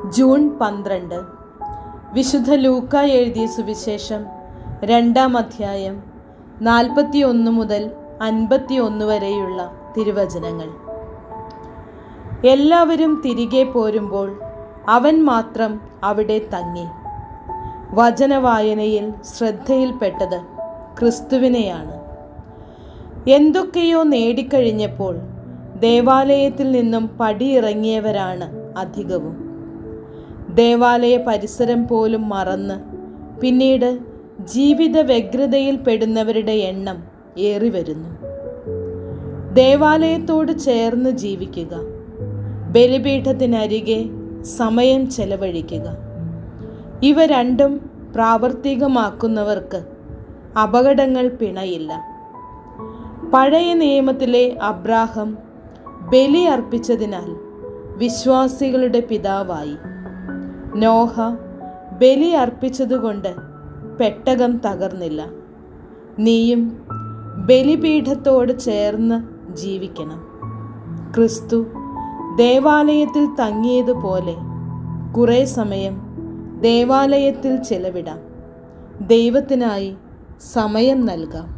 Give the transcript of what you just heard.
June പന്ത്രണ്ട് വിശുദ്ധ ലൂക്ക എഴുതിയ സുവിശേഷം രണ്ടാം അധ്യായം നാൽപ്പത്തി ഒന്ന് മുതൽ അൻപത്തി ഒന്ന് വരെയുള്ള തിരുവചനങ്ങൾ എല്ലാവരും തിരികെ പോരുമ്പോൾ അവൻ മാത്രം അവിടെ തങ്ങി വചനവായനയിൽ ശ്രദ്ധയിൽപ്പെട്ടത് ക്രിസ്തുവിനെയാണ് എന്തൊക്കെയോ നേടിക്കഴിഞ്ഞപ്പോൾ ദേവാലയത്തിൽ നിന്നും പടിയിറങ്ങിയവരാണ് അധികവും ദേവാലയ പരിസരം പോലും മറന്ന് പിന്നീട് ജീവിത വ്യഗ്രതയിൽ പെടുന്നവരുടെ എണ്ണം ഏറി വരുന്നു ദേവാലയത്തോട് ചേർന്ന് ജീവിക്കുക ബലിപീഠത്തിനരികെ സമയം ചെലവഴിക്കുക ഇവ രണ്ടും പ്രാവർത്തികമാക്കുന്നവർക്ക് അപകടങ്ങൾ പിണയില്ല പഴയ നിയമത്തിലെ അബ്രാഹം ബലി അർപ്പിച്ചതിനാൽ വിശ്വാസികളുടെ പിതാവായി നോഹ ബലി അർപ്പിച്ചതുകൊണ്ട് പെട്ടകം തകർന്നില്ല നീയും ബലിപീഠത്തോട് ചേർന്ന് ജീവിക്കണം ക്രിസ്തു ദേവാലയത്തിൽ തങ്ങിയതുപോലെ കുറേ സമയം ദേവാലയത്തിൽ ചെലവിടാം ദൈവത്തിനായി സമയം നൽകാം